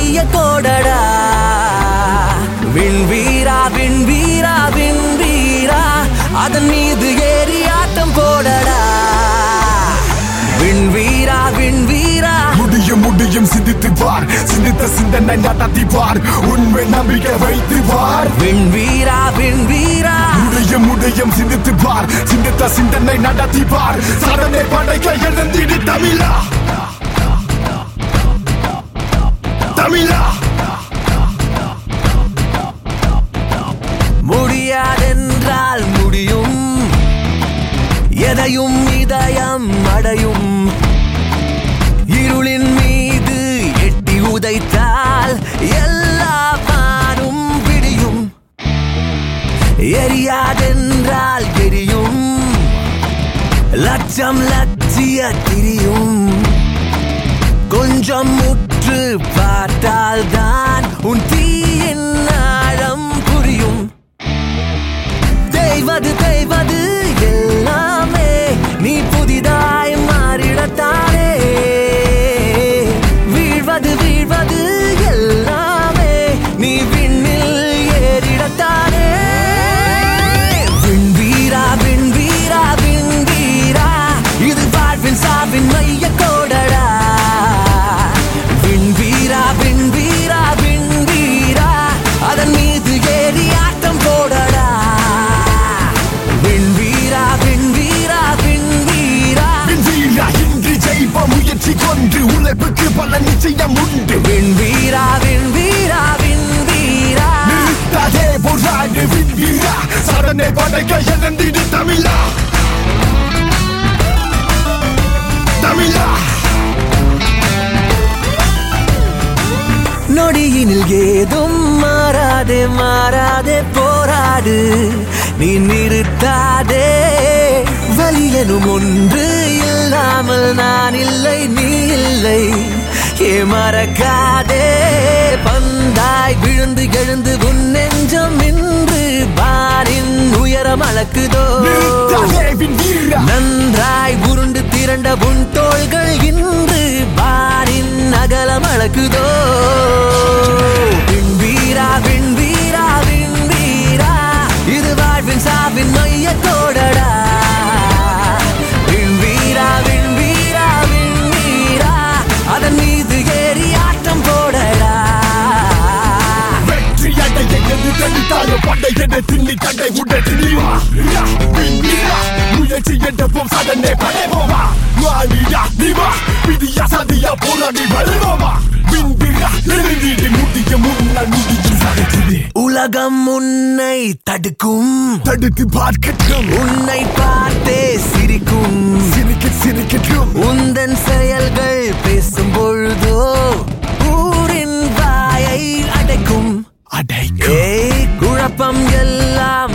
மைய கோடடா விண்வீரா விண்வீரா விண்வீரா அதன் மீது ஏறி ஆட்டம் போடடா விண்வீரா விண்வீரா முடியும் முடியும் சிந்தித்து பார் சிந்தித்த சிந்தனை நடத்தி பார் உண்மை நம்பிக்கை வைத்து பார் விண்வீரா விண்வீரா முடியும் முடியும் சிந்தித்து பார் சிந்தித்த சிந்தனை நடத்தி பார் சாதனை படைக்க எழுந்திடு தமிழா தமிழா முடியாதென்றால் முடியும் எதையும் இதயம் அடையும் இருளின் மீது எட்டி உதைத்தால் எல்லா வானும் விடியும் எரியாதென்றால் எரியும் லட்சம் லட்சிய திரியும் கொஞ்சம் முற்று பார்த்தால் தான் உன் தீயின் ஆழம் புரியும் தேய்வது தேய்வது எல்லாமே நீ புதிதாய் மாறிடத்தானே வீழ்வது வீழ்வது எல்லாமே நீ விண்ணில் ஏறிடத்தானே விண்வீரா விண்வீரா விண்வீரா இது வாழ்வின் சாவின் மைய கோடடா விண்வீரா விண்வீரா விண்வீரா அதன் மீது ஏறி ஆட்டம் போடடா விண்வீரா விண்வீரா விண்வீரா வீரா இன்று ஜெயிப்ப முயற்சி கொன்று உழைப்புக்கு பல நிச்சயம் உண்டு விண்வீரா விண்வீரா விண்வீரா நிறுத்தாதே போராடு வீரா சாதனை படைக்க எழுந்திடு தமிழா தமிழா நொடியினில் ஏதும் மாறாதே மாறாதே போராடு நீ நிறுத்தாதே வலி எனும் ஒன்று இல்லாமல் நான் இல்லை நீ இல்லை ஏ மறக்காதே பந்தாய் விழுந்து எழுந்து உன் நெஞ்சம் இன்று பாரின் உயரம் அளக்குதோ நிறுத்தாதே வீரா நன்றாய் உருண்டு திரண்ட உன் தோள்கள் இன்று பாரின் அகலம் அளக்குதோ விண்வீரா விண்வீரா விண்வீரா இது வாழ்வின் சாவின் மைய கோடடா விண்வீரா விண்வீரா விண்வீரா அதன் மீது ஏறி ஆட்டம் போடடா வெற்றி அடைய எது தடுத்தாலும் படை என திண்ணி தடை உட திணிவா வீரா முயற்சி என்ற போம் சாதனை படைவோமா மாறியா நீவா விதியா சதியா போராடி வருவோமா விண்பிரா எழுந்திடு முடிய முன்னால் முடியும் சாதிக்குது உலகம் உன்னை தடுக்கும் தடுத்து பார்க்கட்டும் உன்னை பார்த்தே சிரிக்கும் சிரிக்க சிரிக்கட்டும் உந்தன் செயல்கள் பேசும் பொழுதோ ஊரின் வாயை அடைக்கும் அடைக்கும் ஏய் குழப்பம் எல்லாம்